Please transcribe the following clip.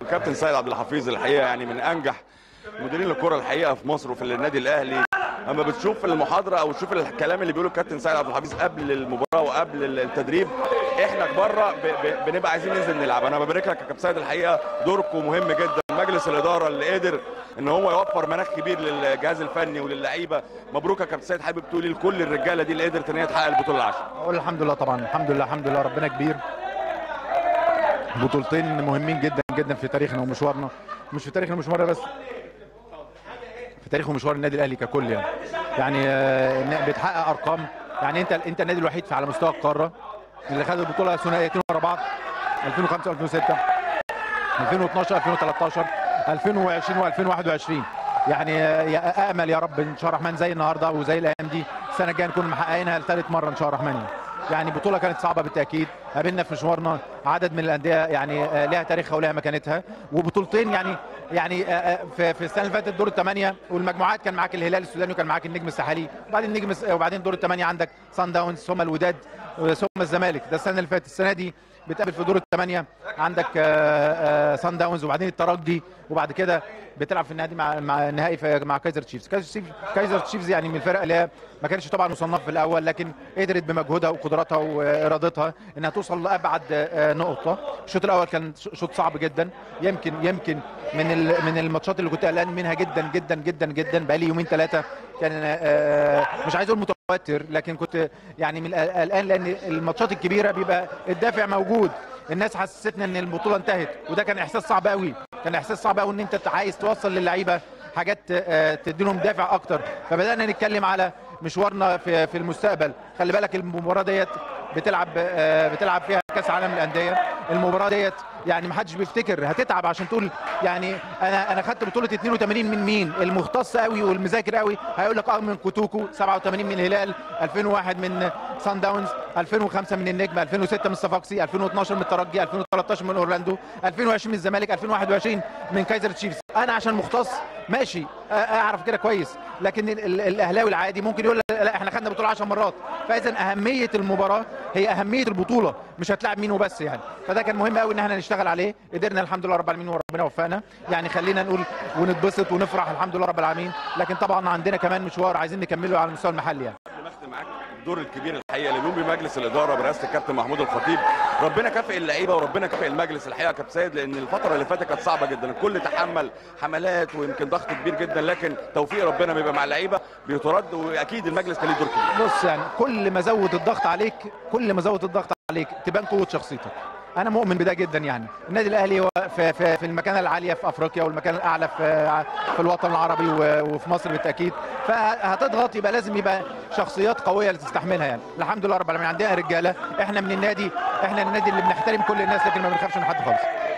الكابتن سيد عبد الحفيظ الحقيقه يعني من انجح مديرين الكره الحقيقه في مصر وفي النادي الاهلي اما بتشوف المحاضره او تشوف الكلام اللي بيقوله الكابتن سيد عبد الحفيظ قبل المباراه وقبل التدريب احنا بره ب- ب- بنبقى عايزين ننزل نلعب انا ببارك لك يا كابتن سيد الحقيقه دوركم مهم جدا مجلس الاداره اللي قدر ان هو يوفر مناخ كبير للجهاز الفني وللعيبه مبروك يا كابتن سيد حابب تقولي لكل الرجاله دي اللي قدرت ان هي تحقق البطوله العشره اقول الحمد لله طبعا الحمد لله الحمد لله ربنا كبير بطولتين مهمين جدا جدا في تاريخنا ومشوارنا مش في تاريخنا ومشوارنا بس في تاريخ ومشوار النادي الاهلي ككل يعني يعني آه، إن بتحقق ارقام يعني انت انت النادي الوحيد في على مستوى القاره اللي خد البطوله ثنائيتين ورا بعض 2005 2006 2012 2013 2020 و2021 يعني آه، يا امل يا رب ان شاء الله الرحمن زي النهارده وزي الايام دي السنه الجايه نكون محققينها لثالث مره ان شاء الله الرحمن يعني. يعني بطوله كانت صعبه بالتاكيد قابلنا في مشوارنا عدد من الانديه يعني آه، لها تاريخها ولها مكانتها وبطولتين يعني يعني آه، آه، في في السنه اللي فاتت دور الثمانيه والمجموعات كان معاك الهلال السوداني وكان معاك النجم الساحلي وبعدين النجم الس- وبعدين دور الثمانيه عندك سان داونز ثم الوداد ثم الزمالك ده السنه اللي فاتت السنه دي بتقابل في دور الثمانيه عندك آه، آه، سان داونز وبعدين الترجي وبعد كده بتلعب في النهائي مع مع النهائي في- مع كايزر تشيفز كايزر تشيفز كايزر تشيفز يعني من الفرق اللي هي ما كانتش طبعا مصنفه في الاول لكن قدرت بمجهودها وقدراتها وارادتها انها توصل لابعد آه، نقطه الشوط الاول كان ش- شوط صعب جدا يمكن يمكن من ال- من الماتشات اللي كنت قلقان منها جدا جدا جدا جدا بقالي يومين ثلاثه كان آه، مش عايز اقول متوتر لكن كنت يعني من القل- قلقان لان الماتشات الكبيره بيبقى الدافع موجود الناس حسستنا ان البطوله انتهت وده كان احساس صعب قوي كان احساس صعب قوي ان انت عايز توصل للعيبه حاجات آه، تدي لهم دافع اكتر فبدانا نتكلم على مشوارنا في في المستقبل خلي بالك المباراه ديت بتلعب آه، بتلعب فيها كاس عالم الانديه المباراه ديت يعني ما حدش بيفتكر هتتعب عشان تقول يعني انا انا خدت بطوله 82 من مين المختص قوي والمذاكر قوي هيقول لك اه من كوتوكو 87 من الهلال 2001 من سان داونز 2005 من النجم 2006 من صفاقسي 2012 من الترجي 2013 من اورلاندو 2020 من الزمالك 2021 من كايزر تشيفز انا عشان مختص ماشي أ- اعرف كده كويس لكن ال- ال- الاهلاوي العادي ممكن يقول لا لا، احنا خدنا بطوله 10 مرات فاذا اهميه المباراه هي اهميه البطوله مش هتلاعب مين وبس يعني فده كان مهم قوي ان احنا نشتغل عليه قدرنا الحمد لله رب العالمين وربنا وفقنا يعني خلينا نقول ونتبسط ونفرح الحمد لله رب العالمين لكن طبعا عندنا كمان مشوار عايزين نكمله على المستوى المحلي يعني قبل ما اختم معاك الدور الكبير الحقيقه اللي بيقوم بمجلس الاداره برئاسه الكابتن محمود الخطيب ربنا كافئ اللعيبه وربنا كافئ المجلس الحقيقه يا كابتن سيد لان الفتره اللي فاتت كانت صعبه جدا الكل تحمل حملات ويمكن ضغط كبير جدا لكن توفيق ربنا بيبقى مع اللعيبه بيترد واكيد المجلس كان ليه دور كبير بص يعني كل ما زود الضغط عليك كل ما زود الضغط عليك تبان قوه شخصيتك انا مؤمن بده جدا يعني النادي الاهلي هو في, في, في المكانه العاليه في افريقيا والمكان الاعلى في في الوطن العربي و- وفي مصر بالتاكيد فهتضغط يبقى لازم يبقى شخصيات قويه اللي تستحملها يعني الحمد لله رب العالمين عندنا رجاله احنا من النادي احنا النادي اللي بنحترم كل الناس لكن ما بنخافش من حد خالص